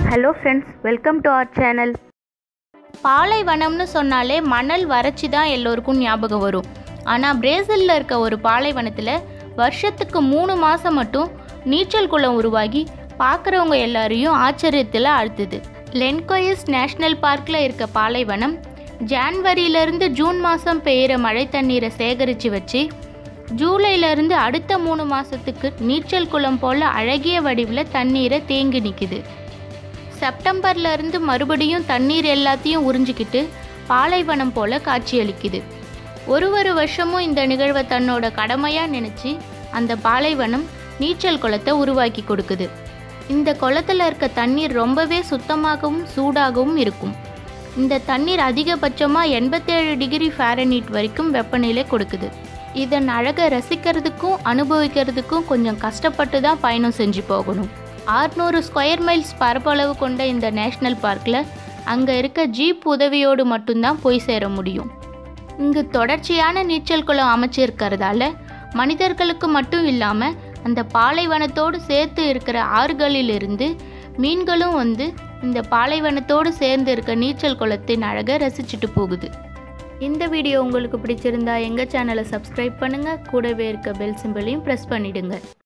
hello friends welcome to our channel பாலைவனம்னு சொன்னாலே மணல் வறட்சி தான் எல்லோருக்கும் ஞாபகம் வரும் ஆனால் பிரேசிலில் இருக்க ஒரு பாலைவனத்தில் வருஷத்துக்கு மூணு மாதம் மட்டும் நீச்சல் குளம் உருவாகி பார்க்குறவங்க எல்லாரையும் ஆச்சரியத்தில் ஆழ்த்துது லென்கோயஸ் நேஷ்னல் பார்க்கில் இருக்க பாலைவனம் ஜான்வரியிலேருந்து ஜூன் மாதம் பெய்கிற மழை தண்ணீரை சேகரித்து வச்சு ஜூலையிலேருந்து அடுத்த மூணு மாதத்துக்கு நீச்சல் குளம் போல் அழகிய வடிவில் தண்ணீரை தேங்கி நிற்குது செப்டம்பர்ல இருந்து மறுபடியும் தண்ணீர் எல்லாத்தையும் உறிஞ்சிக்கிட்டு பாலைவனம் போல காட்சியளிக்குது ஒரு ஒரு வருஷமும் இந்த நிகழ்வை தன்னோட கடமையா நினைச்சு அந்த பாலைவனம் நீச்சல் குளத்தை உருவாக்கி கொடுக்குது இந்த குளத்துல இருக்க தண்ணீர் ரொம்பவே சுத்தமாகவும் சூடாகவும் இருக்கும் இந்த தண்ணீர் அதிகபட்சமாக எண்பத்தேழு டிகிரி ஃபாரனீட் வரைக்கும் வெப்பநிலை கொடுக்குது இதன் அழகை ரசிக்கிறதுக்கும் அனுபவிக்கிறதுக்கும் கொஞ்சம் கஷ்டப்பட்டு தான் பயணம் செஞ்சு போகணும் ஆறுநூறு ஸ்கொயர் மைல்ஸ் பரப்பளவு கொண்ட இந்த நேஷ்னல் பார்க்கில் அங்கே இருக்க ஜீப் உதவியோடு மட்டும்தான் போய் சேர முடியும் இங்கு தொடர்ச்சியான நீச்சல் குளம் அமைச்சிருக்கிறதால மனிதர்களுக்கு மட்டும் இல்லாமல் அந்த பாலைவனத்தோடு சேர்த்து இருக்கிற ஆறுகளிலிருந்து மீன்களும் வந்து இந்த பாலைவனத்தோடு சேர்ந்து இருக்க நீச்சல் குளத்தின் அழகை ரசிச்சுட்டு போகுது இந்த வீடியோ உங்களுக்கு பிடிச்சிருந்தா எங்கள் சேனலை சப்ஸ்கிரைப் பண்ணுங்கள் கூடவே இருக்க பெல் சிம்பிளையும் ப்ரெஸ் பண்ணிடுங்க